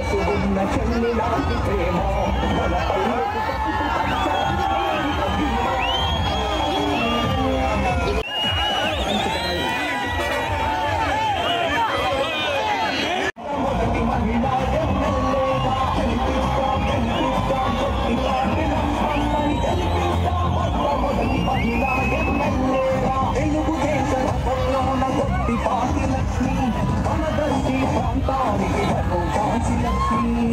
మనసు ఉన్న చెల్లి లాంటి ప్రేమ మన పల్లెకు పసుపు పచ్చ నీకు భీమా. మొదటి మహిళ ఎమ్మెల్యేగా కనిపిస్తా కనిపిస్తా కొట్టి పాడిన అమ్మాయి కనిపిస్తా మొట్టమొదటి మహిళ ఎమ్మెల్యేగా తెలుగుదేశం రథంలోన కొట్టి పాటి లక్ష్మి మన దర్శి ప్రాంతానికి వరకు కాంచి లక్ష్మి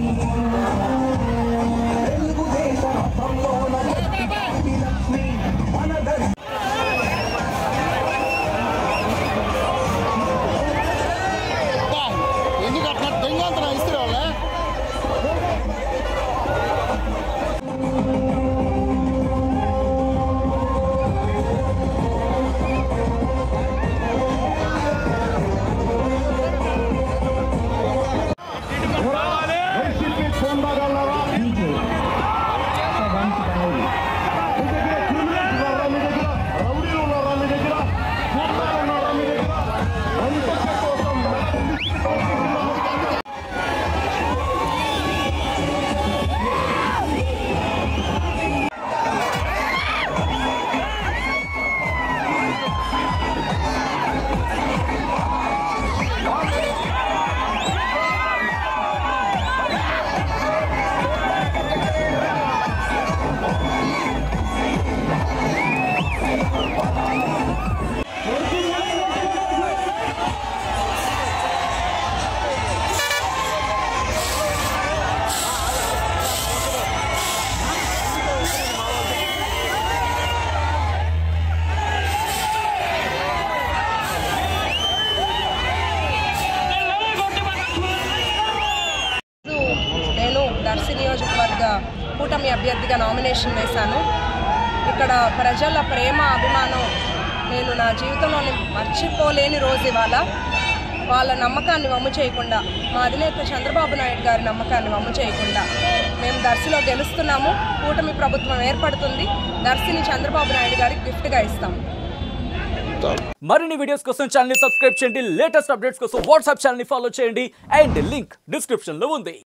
తెలుగుదేశం రథంలోన కొట్టి పాటి లక్ష్మి మన దర్శి ఎందుకు అట్లా దెంగంతరం ఇస్తారు వాళ్ళ రోజు నేను దర్శి నియోజకవర్గ కూటమి అభ్యర్థిగా నామినేషన్ వేశాను ఇక్కడ ప్రజల ప్రేమ అభిమానం నేను నా జీవితంలో మర్చిపోలేని రోజు ఇవాళ వాళ్ళ నమ్మకాన్ని వమ్ము చేయకుండా మా అధినేత చంద్రబాబు నాయుడు గారి నమ్మకాన్ని వమ్ము చేయకుండా మేము దర్శిలో గెలుస్తున్నాము కూటమి ప్రభుత్వం ఏర్పడుతుంది దర్శిని చంద్రబాబు నాయుడు గారికి గిఫ్ట్గా ఇస్తాము మరిన్ని వీడియోస్ కోసం ఛానల్ సబ్స్క్రైబ్ చేయండి లేటెస్ట్ అప్డేట్స్ కోసం వాట్సాప్ ఛానల్ ఫాలో చేయండి అండ్ లింక్ డిస్క్రిప్షన్ లో ఉంది